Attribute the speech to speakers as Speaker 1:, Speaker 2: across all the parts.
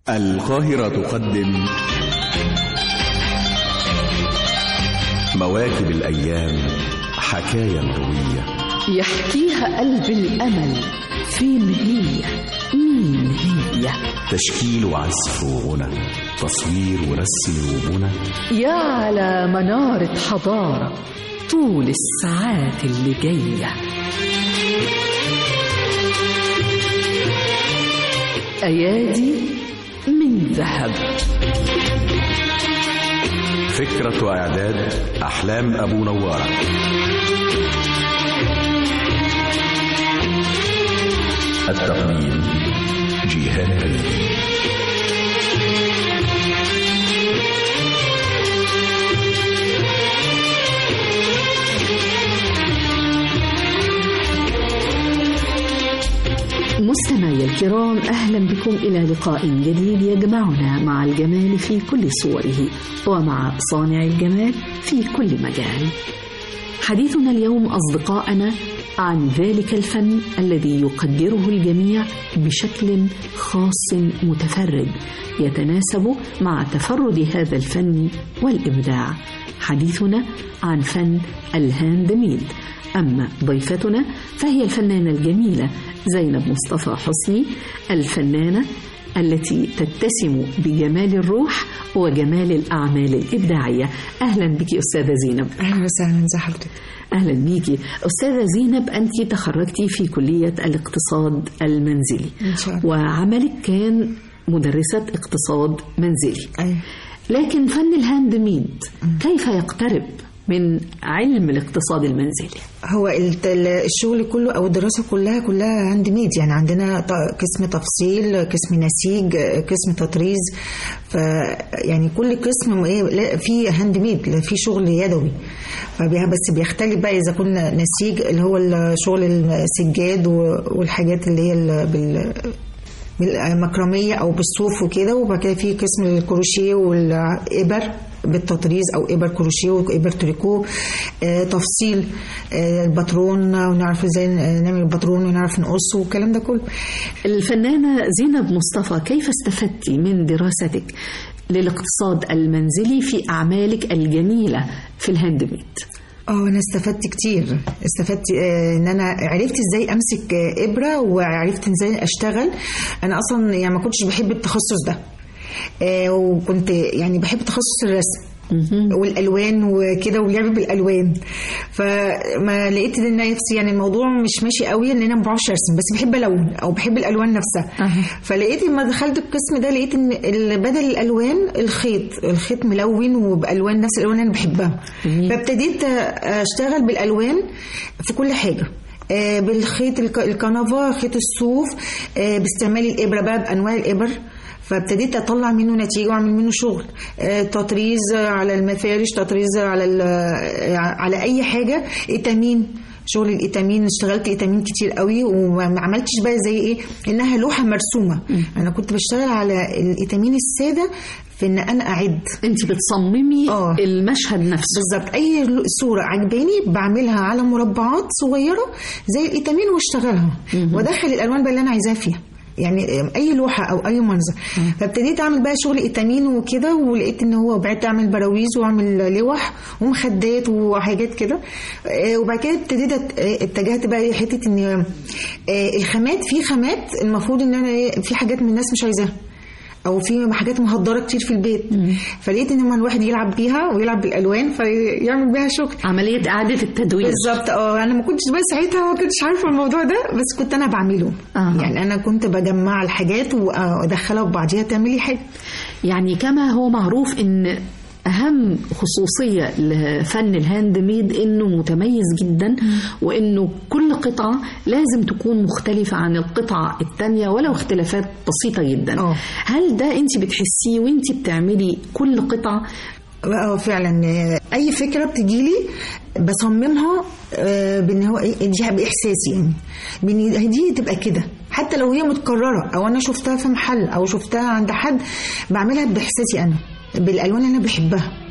Speaker 1: القاهرة تقدم مواكب الأيام حكاية روية
Speaker 2: يحكيها قلب الأمل فين هي مين هي
Speaker 1: تشكيل وعزف وغنى تصوير ورسم وبنى
Speaker 2: يا على منارة حضارة طول الساعات اللي جاية أيادي من ذهب
Speaker 1: فكرة وإعداد أحلام أبو نوارة التقديم جيهان ريدي
Speaker 2: مستمعي الكرام أهلا بكم إلى لقاء جديد يجمعنا مع الجمال في كل صوره ومع صانع الجمال في كل مجال حديثنا اليوم أصدقائنا عن ذلك الفن الذي يقدره الجميع بشكل خاص متفرد يتناسب مع تفرد هذا الفن والإبداع حديثنا عن فن الهاند ميد أما ضيفتنا فهي الفنانة الجميلة زينب مصطفى حسني الفنانة التي تتسم بجمال الروح وجمال الأعمال الإبداعية أهلا بك أستاذة زينب
Speaker 3: اهلا وسهلا ازي حضرتك
Speaker 2: أهلا بيكي أستاذة زينب أنت تخرجتي في كلية الاقتصاد المنزلي
Speaker 3: ان شاء الله
Speaker 2: وعملك كان مدرسة اقتصاد منزلي
Speaker 3: ايوه
Speaker 2: لكن فن الهاند ميد كيف يقترب من علم الاقتصاد المنزلي
Speaker 3: هو الت- ال- الشغل كله او الدراسه كلها كلها هاند ميد يعني عندنا ط- قسم تفصيل قسم نسيج قسم تطريز ف يعني كل قسم ايه لا- فيه هاند ميد لا، فيه شغل يدوي فبي- بس بيختلف بقى اذا كنا نسيج اللي هو الشغل السجاد و- والحاجات اللي هي ال- بال بالمكرمية أو بالصوف وكده وبعد كده في قسم الكروشيه والإبر بالتطريز أو إبر كروشيه وإبر تريكو آه تفصيل آه الباترون ونعرف ازاي نعمل الباترون ونعرف نقصه والكلام ده كله
Speaker 2: الفنانة زينب مصطفى كيف استفدتي من دراستك للاقتصاد المنزلي في أعمالك الجميلة في الهاند ميد
Speaker 3: اه انا استفدت كتير استفدت آه، ان انا عرفت ازاي امسك آه، ابره وعرفت ازاي اشتغل انا اصلا يعني ما كنتش بحب التخصص ده آه، وكنت يعني بحب تخصص الرسم والالوان وكده واللعب بالالوان فما لقيت ان نفسي يعني الموضوع مش ماشي قوي ان انا ما بعرفش ارسم بس بحب الون او بحب الالوان نفسها
Speaker 2: أها.
Speaker 3: فلقيت لما دخلت القسم ده لقيت ان ال- بدل الالوان الخيط الخيط ملون وبالوان نفس الالوان اللي انا بحبها
Speaker 2: جميل.
Speaker 3: فابتديت اشتغل بالالوان في كل حاجه آه، بالخيط الك- الكنفه خيط الصوف آه، باستعمال الابره بقى بانواع الابر فابتديت اطلع منه نتيجه واعمل منه شغل آه، تطريز على المفارش تطريز على ال- آه، على اي حاجه ايتامين شغل الايتامين اشتغلت ايتامين كتير قوي وما ما عملتش بقى زي ايه انها لوحه مرسومه انا كنت بشتغل على الايتامين الساده في ان انا اعد
Speaker 2: أنت بتصممي
Speaker 3: آه.
Speaker 2: المشهد نفسه
Speaker 3: بالظبط اي صوره عجباني بعملها على مربعات صغيره زي الايتامين واشتغلها وادخل الالوان بقى اللي انا عايزاها فيها يعني اي لوحه او اي منظر فابتديت اعمل بقى شغل ايتامين وكده ولقيت ان هو بعدت اعمل براويز واعمل لوح ومخدات وحاجات كده آه، وبعد كده ابتديت أت- آه، اتجهت بقى لحته ان آه، الخامات في خامات المفروض ان انا إيه، في حاجات من الناس مش عايزاها او في حاجات مهدره كتير في البيت فلقيت ان لما الواحد يلعب بيها ويلعب بالالوان فيعمل بيها شغل
Speaker 2: عملية إعادة التدوير
Speaker 3: بالظبط اه انا ما كنتش بقى ساعتها ما كنتش عارفه الموضوع ده بس كنت انا بعمله
Speaker 2: آه.
Speaker 3: يعني انا كنت بجمع الحاجات وادخلها ببعضيها تعملي حاجه
Speaker 2: يعني كما هو معروف ان اهم خصوصيه لفن الهاند ميد انه متميز جدا وانه كل قطعه لازم تكون مختلفه عن القطعه الثانيه ولو اختلافات بسيطه جدا
Speaker 3: آه.
Speaker 2: هل ده انت بتحسيه وانت بتعملي كل قطعه
Speaker 3: اه فعلا آه، اي فكره بتجيلي بصممها آه، بان هو ايه دي باحساسي يعني بان دي تبقى كده حتى لو هي متكرره او انا شفتها في محل او شفتها عند حد بعملها باحساسي انا بالالوان اللي انا بحبها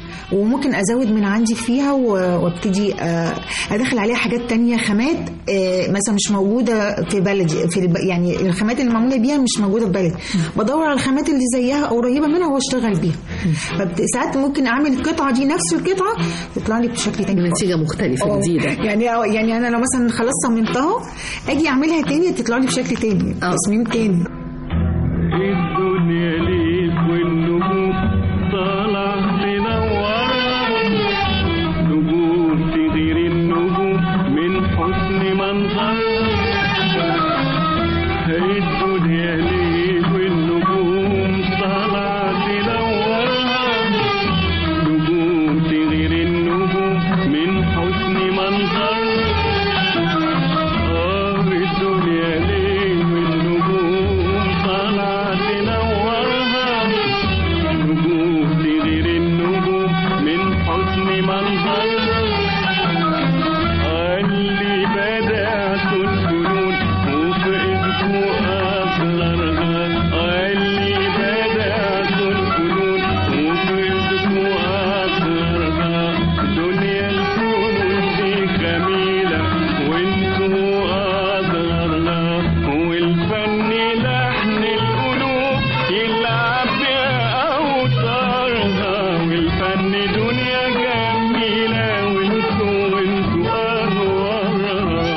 Speaker 3: وممكن ازود من عندي فيها و- وابتدي آه، ادخل عليها حاجات تانية خامات آه، مثلا مش موجوده في بلدي في الب... يعني الخامات اللي معموله بيها مش موجوده في بلدي بدور على الخامات اللي زيها او قريبه منها واشتغل بيها فساعات ممكن اعمل القطعه دي نفس القطعه تطلع لي بشكل تاني خالص.
Speaker 2: نتيجة مختلفة
Speaker 3: آه،
Speaker 2: جديدة
Speaker 3: يعني آه، يعني انا لو مثلا خلاص صممتها اجي اعملها تاني تطلع لي بشكل تاني
Speaker 2: آه.
Speaker 3: تصميم تاني
Speaker 4: الدنيا ليل والنجوم طالع تنور نجوم تغير النجوم من حسن منظر الدنيا ليل والنجوم طالع تنور نجوم تغير النجوم من حسن منظر آه الدنيا ليه والنجوم طالعة تنورها نجوم تغير النجوم من حسن منظرها اللي بدأت الفنون وفقدت أسرارها اللي بدأت الفنون وفقدت أسرارها دنيا الفنون دي جميلة وانتوا أضرارها والفن لحن القلوب يلعب بأوتارها والفن دنيا جميلة وانتوا وانتوا أنوارها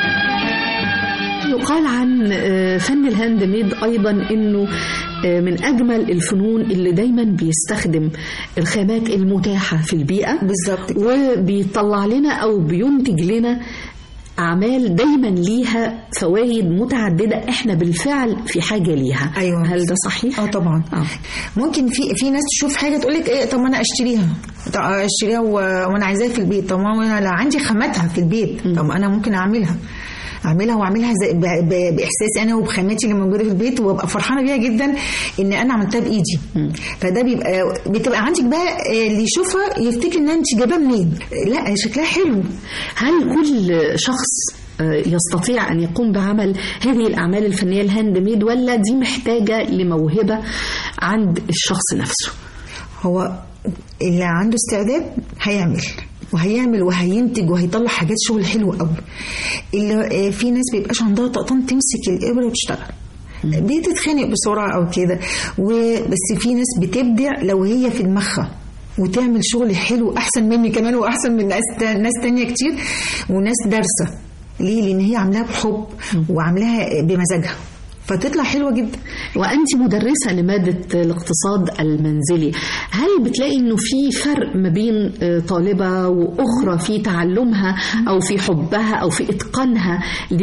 Speaker 2: يقال عن آه، فن الهاند ميد أيضا أنه آه، من أجمل الفنون اللي دايما بيستخدم الخامات المتاحة في البيئة
Speaker 3: بالظبط كده.
Speaker 2: وبيطلع لنا أو بينتج لنا أعمال دايما ليها فوائد متعددة احنا بالفعل في حاجة ليها
Speaker 3: أيوة.
Speaker 2: هل ده صحيح؟
Speaker 3: اه طبعا
Speaker 2: آه.
Speaker 3: ممكن في في ناس تشوف حاجه تقول لك ايه طب ما انا اشتريها طب اشتريها و- وانا عايزاها في البيت طب ما انا لو عندي خاماتها في البيت طب انا ممكن اعملها اعملها واعملها زي ب- ب- باحساسي انا وبخاماتي اللي موجوده في البيت وابقى فرحانه بيها جدا ان انا عملتها بايدي فده بيبقى بتبقى عندك بقى آه، اللي يشوفها يفتكر ان انت جايباها منين لا شكلها حلو
Speaker 2: هل كل شخص آه، يستطيع أن يقوم بعمل هذه الأعمال الفنية الهاند ميد ولا دي محتاجة لموهبة عند الشخص نفسه؟
Speaker 3: هو اللي عنده استعداد هيعمل وهيعمل وهينتج وهيطلع حاجات شغل حلو قوي اللي آه، في ناس بيبقاش عندها طاقتين تمسك الابره وتشتغل بتتخانق بسرعه او كده وبس في ناس بتبدع لو هي في دماغها وتعمل شغل حلو احسن مني كمان واحسن من ناس ناس تانية كتير وناس دارسه ليه لان هي عاملاها بحب وعاملاها بمزاجها فتطلع حلوه جدا
Speaker 2: وأنت مدرسة لمادة الاقتصاد المنزلي هل بتلاقي أنه في فرق ما بين آه، طالبة وأخرى في تعلمها أو في حبها أو في إتقانها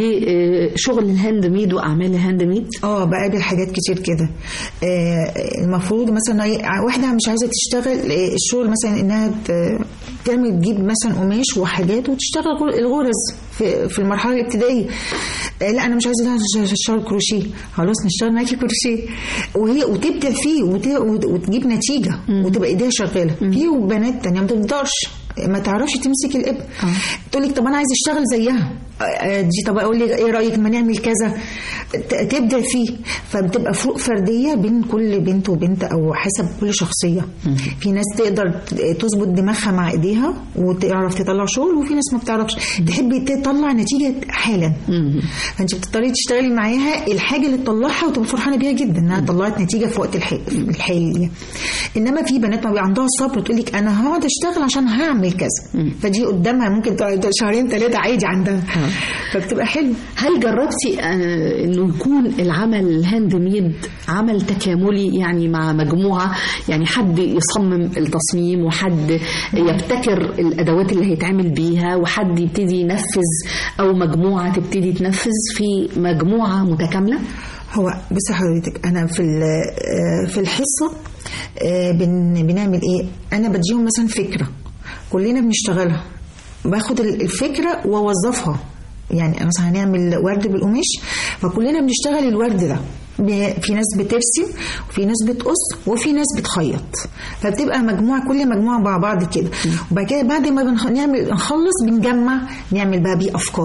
Speaker 2: لشغل الهاند ميد وأعمال الهاند ميد؟
Speaker 3: اه بقابل حاجات كتير كده آه المفروض مثلا هي- واحده مش عايزه تشتغل آه، الشغل مثلا انها ت- تعمل تجيب مثلا قماش وحاجات وتشتغل غر- الغرز في, في المرحله الابتدائيه آه لا انا مش عايزه لها تشتغل كروشيه خلاص نشتغل معاكي كروشيه وهي وتبدع فيه وت- وت- وتجيب نتيجه وتبقى ايديها شغاله في بنات تانية ما تقدرش ما تعرفش تمسك الابر تقول لك طب انا عايزه اشتغل زيها آه، آه، دي طب اقول لك ايه رايك ما نعمل كذا ت- تبدع فيه فبتبقى فروق فرديه بين كل بنت وبنت او حسب كل شخصيه في ناس تقدر تظبط دماغها مع ايديها وتعرف تطلع شغل وفي ناس ما بتعرفش تحب تطلع نتيجه حالا فانت بتضطري تشتغلي معاها الحاجه اللي تطلعها وتبقى فرحانه بيها جدا انها طلعت نتيجه في وقت الح- الحالي انما في بنات ما بيبقى عندها صبر تقول لك انا هقعد اشتغل عشان هعمل كذا فدي قدامها ممكن تقعد شهرين ثلاثه عادي عندها فبتبقى حلو
Speaker 2: هل جربتي آه، انه يكون العمل الهاند ميد عمل تكاملي يعني مع مجموعه يعني حد يصمم التصميم وحد يبتكر الادوات اللي هيتعمل بيها وحد يبتدي ينفذ او مجموعه تبتدي تنفذ في مجموعه متكامله؟
Speaker 3: هو بصي حضرتك انا في ال- آه، في الحصه آه، بن بنعمل ايه انا بديهم مثلا فكره كلنا بنشتغلها باخد ال- الفكره واوظفها يعني مثلا هنعمل ورد بالقماش فكلنا بنشتغل الورد ده ب- في ناس بترسم وفي ناس بتقص وفي ناس بتخيط فبتبقى مجموعه كل مجموعه مع بعض كده وبعد كده بعد ما بنخ... نعمل نخلص بنجمع نعمل بقى بيه افكار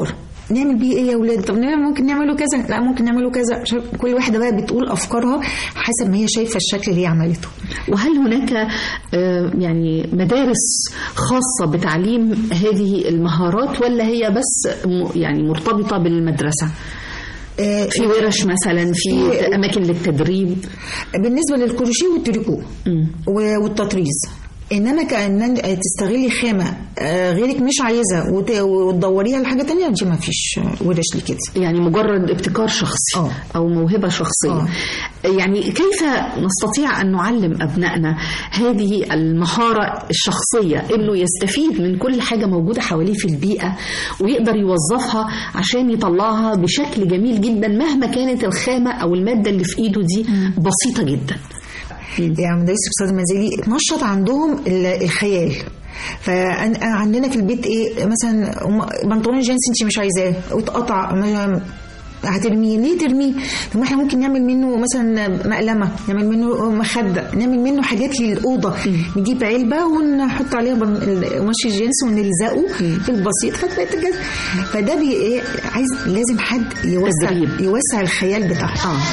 Speaker 3: نعمل بيه ايه يا ولاد طب نعمل ممكن نعمله كذا لا ممكن نعمله كذا شوف، كل واحده بقى بتقول افكارها حسب ما هي شايفه الشكل اللي هي عملته
Speaker 2: وهل هناك آه، يعني مدارس خاصة بتعليم هذه المهارات ولا هي بس م- يعني مرتبطة بالمدرسة؟
Speaker 3: آه،
Speaker 2: في ورش مثلا في
Speaker 3: في-
Speaker 2: أماكن للتدريب
Speaker 3: بالنسبه للكروشيه والتريكو
Speaker 2: مم.
Speaker 3: و- والتطريز انما كان تستغلي خامه آه، غيرك مش عايزها وت- وتدوريها لحاجه تانية دي ما فيش ورش لكده
Speaker 2: يعني مجرد ابتكار شخصي
Speaker 3: آه.
Speaker 2: أو موهبة شخصية
Speaker 3: آه.
Speaker 2: يعني كيف نستطيع أن نعلم أبنائنا هذه المهارة الشخصية أنه يستفيد من كل حاجة موجودة حواليه في البيئة ويقدر يوظفها عشان يطلعها بشكل جميل جدا مهما كانت الخامة أو المادة اللي في إيده دي بسيطة جدا
Speaker 3: يعني مدارس الاقتصاد المنزلي اتنشط عندهم ال- الخيال فعندنا في البيت ايه مثلا أم- بنطلون جينز انت مش عايزاه واتقطع ما- هترميه ليه ترميه طب ما احنا ممكن نعمل منه مثلا مقلمه نعمل منه مخده نعمل منه حاجات للاوضه نجيب علبه ونحط عليها بن- ال- قماش الجينز ونلزقه في البسيط فتبقى تجهز فده بي ايه عايز لازم حد يوسع
Speaker 2: تدريب.
Speaker 3: يوسع الخيال بتاعه
Speaker 2: آه.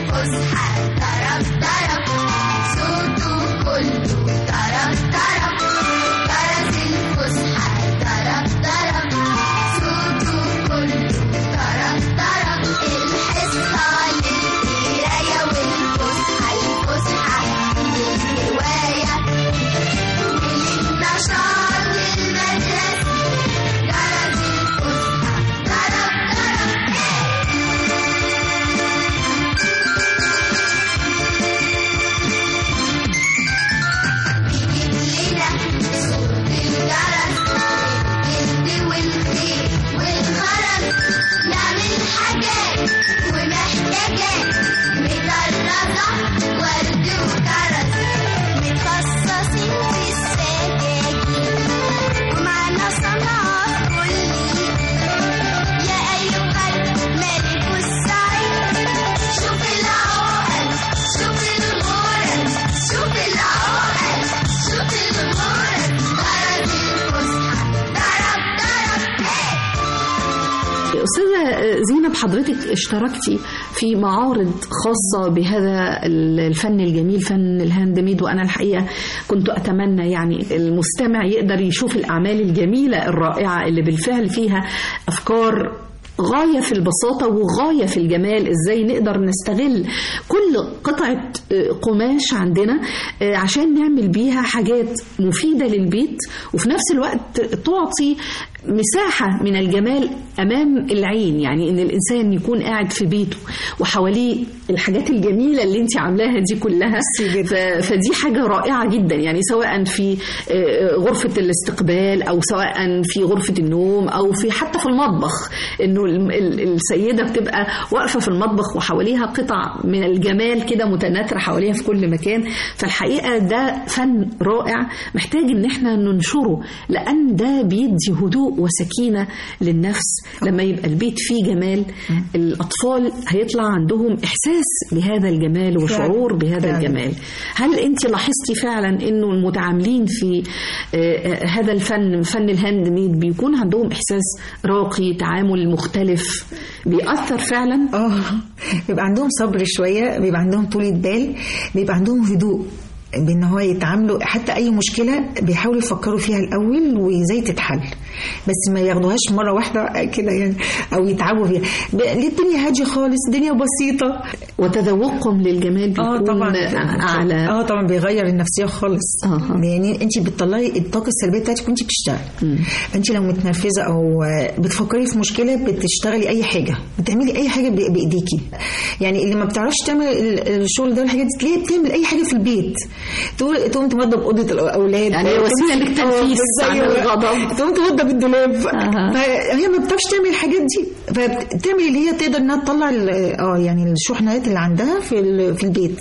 Speaker 2: أستاذة زينب حضرتك اشتركتي في معارض خاصة بهذا الفن الجميل فن الهاند ميد وأنا الحقيقة كنت أتمنى يعني المستمع يقدر يشوف الأعمال الجميلة الرائعة اللي بالفعل فيها أفكار غاية في البساطة وغاية في الجمال ازاي نقدر نستغل كل قطعة آه، قماش عندنا آه، عشان نعمل بيها حاجات مفيدة للبيت وفي نفس الوقت تعطي مساحة من الجمال أمام العين يعني إن الإنسان يكون قاعد في بيته وحواليه الحاجات الجميلة اللي أنت عاملاها دي كلها ف- فدي حاجة رائعة جدا يعني سواء في آه، غرفة الاستقبال أو سواء في غرفة النوم أو في حتى في المطبخ إنه ال- ال- السيدة بتبقى واقفة في المطبخ وحواليها قطع من الجمال كده متناثرة حواليها في كل مكان فالحقيقة ده فن رائع محتاج إن احنا ننشره لأن ده بيدي هدوء وسكينة للنفس لما يبقى البيت فيه جمال الأطفال هيطلع عندهم إحساس بهذا الجمال وشعور بهذا
Speaker 3: فعلا.
Speaker 2: الجمال هل أنت لاحظتي فعلا إنه المتعاملين في آه، هذا الفن فن الهاند ميد بيكون عندهم إحساس راقي تعامل مختلف بيأثر فعلا
Speaker 3: اه بيبقى عندهم صبر شويه بيبقى عندهم طولة بال بيبقى عندهم هدوء بان هو يتعاملوا حتى اي مشكله بيحاولوا يفكروا فيها الاول وازاي تتحل بس ما ياخدوهاش مره واحده كده يعني او يتعبوا فيها ب- ليه الدنيا هاديه خالص الدنيا بسيطه
Speaker 2: وتذوقهم للجمال بيكون
Speaker 3: اه طبعا
Speaker 2: أعلى
Speaker 3: اه طبعا بيغير النفسيه خالص
Speaker 2: آه.
Speaker 3: يعني انت بتطلعي الطاقه السلبيه بتاعتك وانت بتشتغلي انت لو متنرفزه او آه، بتفكري في مشكله بتشتغلي اي حاجه بتعملي اي حاجه ب- بايديكي يعني اللي ما بتعرفش تعمل ال- الشغل ده والحاجات دي تلاقيها بتعمل اي حاجه في البيت تقول تقوم توضب اوضه الاولاد
Speaker 2: يعني هي وسيلة
Speaker 3: تمسك-
Speaker 2: للتنفيس
Speaker 3: آه،
Speaker 2: عن
Speaker 3: أيوة.
Speaker 2: الغضب.
Speaker 3: تقوم توضب الدولاب
Speaker 2: أها.
Speaker 3: فهي ما بتعرفش تعمل الحاجات دي فبتعمل اللي هي تقدر انها تطلع ال- اه يعني الشحنات اللي عندها في ال- في البيت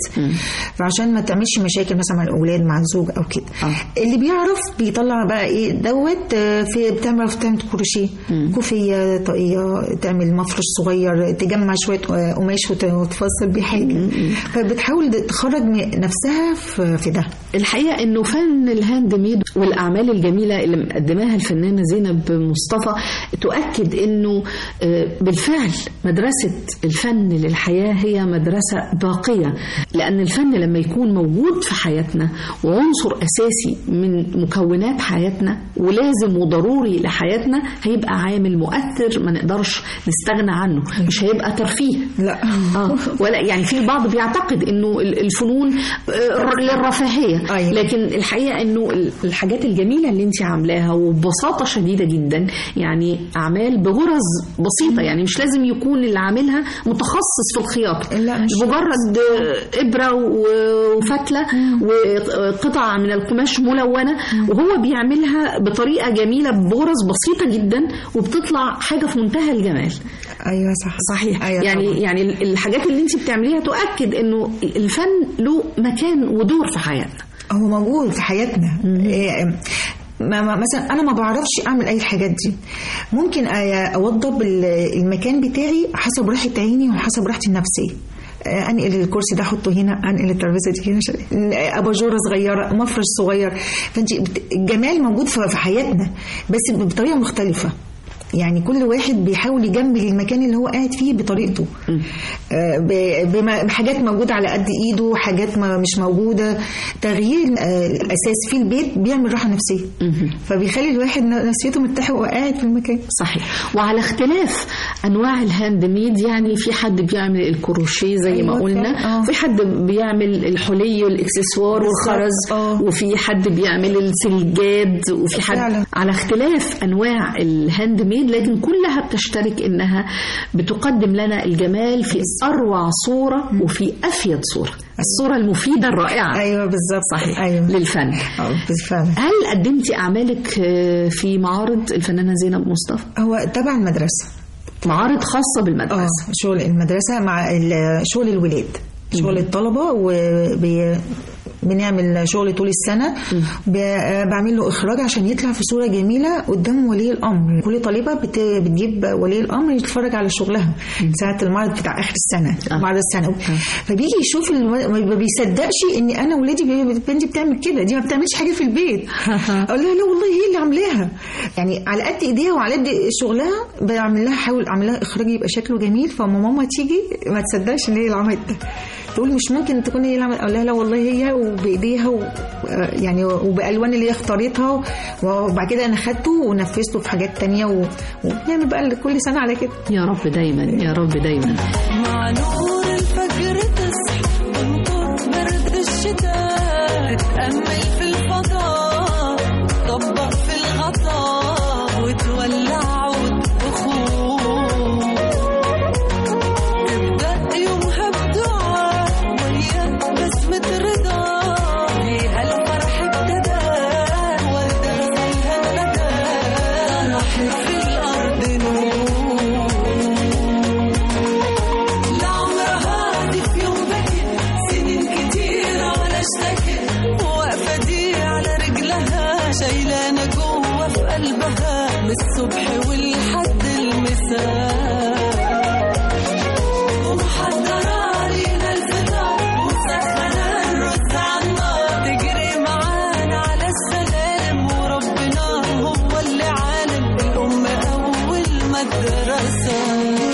Speaker 3: فعشان ما تعملش مشاكل مثلا مع الاولاد مع الزوج او كده
Speaker 2: آه.
Speaker 3: اللي بيعرف بيطلع بقى ايه دوت آه، في بتعمل تعمل كروشيه كوفيه طاقيه تعمل مفرش صغير تجمع شويه آه، قماش وت- وتفصل بيه حاجه فبتحاول تخرج من نفسها في في ده
Speaker 2: الحقيقة انه فن الهاند ميد والأعمال الجميلة اللي مقدماها الفنانة زينب مصطفى تؤكد أنه آه، بالفعل مدرسة الفن للحياة هي مدرسة باقية لأن الفن لما يكون موجود في حياتنا وعنصر أساسي من مكونات حياتنا ولازم وضروري لحياتنا هيبقى عامل مؤثر ما نقدرش نستغنى عنه مش هيبقى ترفيه
Speaker 3: لا
Speaker 2: اه ولا يعني في البعض بيعتقد انه ال- الفنون آه، للرفاهيه
Speaker 3: أيوة.
Speaker 2: لكن الحقيقه انه ال- الحاجات الجميله اللي انت عاملاها وببساطه شديده جدا يعني اعمال بغرز بسيطه يعني مش لازم يكون اللي عاملها متخصص في الخياطه
Speaker 3: لا، مش
Speaker 2: مجرد آه، ابره و- وفتله وقطع من القماش ملونه وهو بيعملها بطريقه جميله بغرز بسيطه جدا وبتطلع حاجه في منتهى الجمال
Speaker 3: ايوه صح
Speaker 2: صحيح
Speaker 3: أيوة
Speaker 2: يعني
Speaker 3: طبعاً.
Speaker 2: يعني الحاجات اللي انت بتعمليها تؤكد انه الفن له مكان ودور في حياتنا
Speaker 3: هو موجود في حياتنا إيه، ما ما- مثلا انا ما بعرفش اعمل اي الحاجات دي ممكن أ- اوضب ال- المكان بتاعي حسب راحه عيني وحسب راحتي النفسيه آه، انقل الكرسي ده احطه هنا انقل الترابيزه دي هنا عشان- اباجوره صغيره مفرش صغير فانت بت- الجمال موجود في في حياتنا بس بطريقه مختلفه يعني كل واحد بيحاول يجمل المكان اللي هو قاعد فيه بطريقته آه، ب- بما- بحاجات موجودة على قد ايده حاجات ما مش موجودة تغيير آه، الاساس في البيت بيعمل راحة نفسية فبيخلي الواحد ن- نفسيته مرتاحة وهو قاعد في المكان
Speaker 2: صحيح وعلى اختلاف انواع الهاند ميد يعني في حد بيعمل الكروشيه زي ما
Speaker 3: أيوة
Speaker 2: قلنا
Speaker 3: فعلا، آه.
Speaker 2: في حد بيعمل الحلي والاكسسوار
Speaker 3: بالظبط،
Speaker 2: والخرز
Speaker 3: آه.
Speaker 2: وفي حد بيعمل السلجاد وفي حد
Speaker 3: فعلا.
Speaker 2: على اختلاف انواع الهاند ميد لكن كلها بتشترك انها بتقدم لنا الجمال في اروع صوره وفي افيد صوره الصوره المفيده الرائعه
Speaker 3: ايوه بالظبط
Speaker 2: صحيح
Speaker 3: ايوه
Speaker 2: للفن
Speaker 3: آه، فعلا
Speaker 2: هل قدمتي اعمالك آه، في معارض الفنانه زينب مصطفى
Speaker 3: هو تبع المدرسة
Speaker 2: معارض خاصه
Speaker 3: اه
Speaker 2: بالمدرسه
Speaker 3: شغل المدرسة مع ال- شغل الولاد شغل الطلبة وبي بنعمل شغل طول السنة ب- بعمل له إخراج عشان يطلع في صورة جميلة قدام ولي الأمر كل طالبة بت- بتجيب ولي الأمر يتفرج على شغلها ساعة المعرض بتاع آخر السنة
Speaker 2: آه.
Speaker 3: المعرض السنوي فبيجي يشوف الم- ما بيصدقش إن أنا ولادي بي- بنتي بتعمل كده دي ما بتعملش حاجة في البيت أقول لها لا والله هي اللي عاملاها يعني على قد إيديها وعلى قد شغلها بعمل لها حاول أعمل لها إخراج يبقى شكله جميل فما ماما تيجي ما تصدقش إن هي اللي عملت ده تقول مش ممكن تكون هي اللي عملت اقول لها لا والله هي وبايديها و... يعني وبالوان اللي هي اختارتها وبعد كده انا خدته ونفذته في حاجات تانية و... وبنعمل بقى كل سنه على كده
Speaker 2: يا رب دايما يا رب دايما
Speaker 5: مع نور الفجر تصحى تنطر برد الشتاء تتأمل في الفضاء طبق في الغطاء وتولع عود بخور تبدأ يومها بدعاء ويا بسمة رضا فيها الفرح ابتدى وردة زيها ندى راحت في الأرض نور لعمرها دي في يوم بكت سنين كتير على اشتكت واقفة دي على رجلها شايلانة جوه في قلبها من الصبح والحد المساء ومحضرة لينا الفطار ومسخنة الرز على النار تجري معانا على السلام وربنا هو اللي عالم الأم أول مدرسة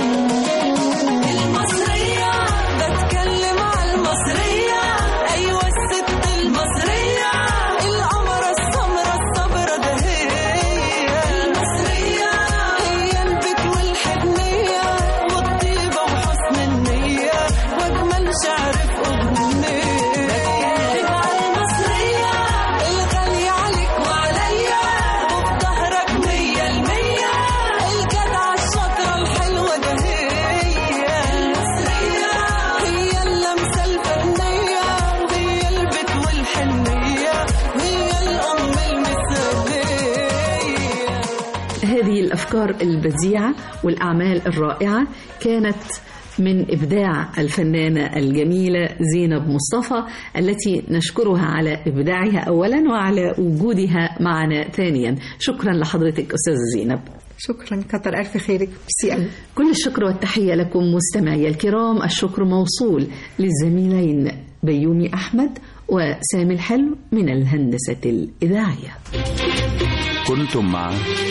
Speaker 5: المصرية بتكلم على المصرية أيوة الست المصرية القمرة السمرة الصبرة ده هي المصرية هي البيت والحنية والطيبة وحسن النية وأجمل شعر في أغنية بتكلم على المصرية الغالية عليك وعليا وفي ظهرك مية المية الجدعة الشاطرة الحلوة ده هي المصرية هي اللمسة الفنية هي البيت والحنية هي الأم المثالية
Speaker 2: هذه الافكار البديعه والاعمال الرائعه كانت من ابداع الفنانه الجميله زينب مصطفى التي نشكرها على ابداعها اولا وعلى وجودها معنا ثانيا شكرا لحضرتك استاذه زينب
Speaker 3: شكرا كتر الف خيرك ميرسي قوي
Speaker 2: كل الشكر والتحية لكم مستمعي الكرام الشكر موصول للزميلين بيومي أحمد وسامي الحلو من الهندسة الإذاعية
Speaker 1: كنتم مع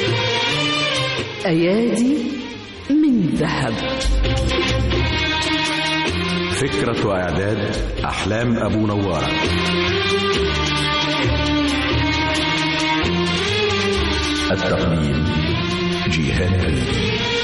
Speaker 2: أيادي من ذهب
Speaker 1: فكرة وإعداد أحلام أبو نوارة التقديم جيهان ريدي